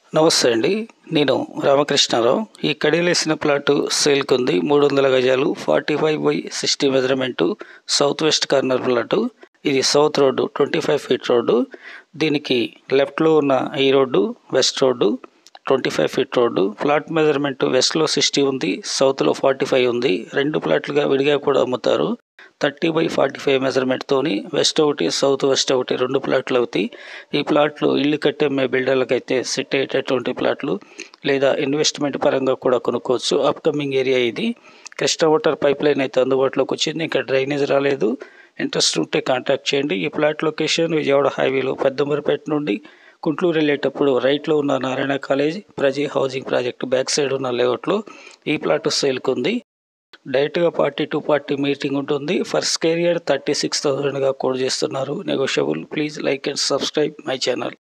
నమస్తే అండి నేను రామకృష్ణారావు ఈ కడిలేసిన ప్లాటు సేల్కి ఉంది మూడు వందల గజాలు forty five by sixty measurement south west corner plot ఇది south road twenty five feet road దీనికి లెఫ్ట్లో ఉన్న ఈ road west road twenty five feet road plot measurement వెస్ట్లో సిక్స్టీ ఉంది సౌత్లో ఫార్టీ ఫైవ్ ఉంది రెండు ప్లాట్లుగా విడిగా కూడా అమ్ముతారు థర్టీ బై ఫార్టీ ఫైవ్ మెజర్మెంట్తోని వెస్ట్ ఒకటి సౌత్ వెస్ట్ ఒకటి రెండు ప్లాట్లు అవుతాయి ఈ ప్లాట్లు ఇల్లు కట్టే మే బిల్డర్లకు అయితే సెట్ అయ్యేటటువంటి ప్లాట్లు లేదా ఇన్వెస్ట్మెంట్ పరంగా కూడా కొనుక్కోవచ్చు అప్కమింగ్ ఏరియా ఇది కృష్ణ వాటర్ పైప్ లైన్ అయితే అందుబాటులోకి వచ్చింది ఇంకా డ్రైనేజ్ రాలేదు ఇంట్రెస్ట్ ఉంటే కాంటాక్ట్ చేయండి ఈ ప్లాట్ లొకేషన్ విజయవాడ హైవేలో పెద్దమరిపేట నుండి గుంటూరు వెళ్ళేటప్పుడు రైట్లో ఉన్న నారాయణ కాలేజ్ ప్రజీ హౌసింగ్ ప్రాజెక్ట్ బ్యాక్ సైడ్ ఉన్న లేఅవుట్లో ఈ ప్లాట్ సేల్కి ఉంది డైరెక్ట్గా పార్టీ టు పార్టీ మీటింగ్ ఉంటుంది for square yard thirty six థౌసండ్గా కోడ్ చేస్తున్నారు negotiable please like and subscribe my channel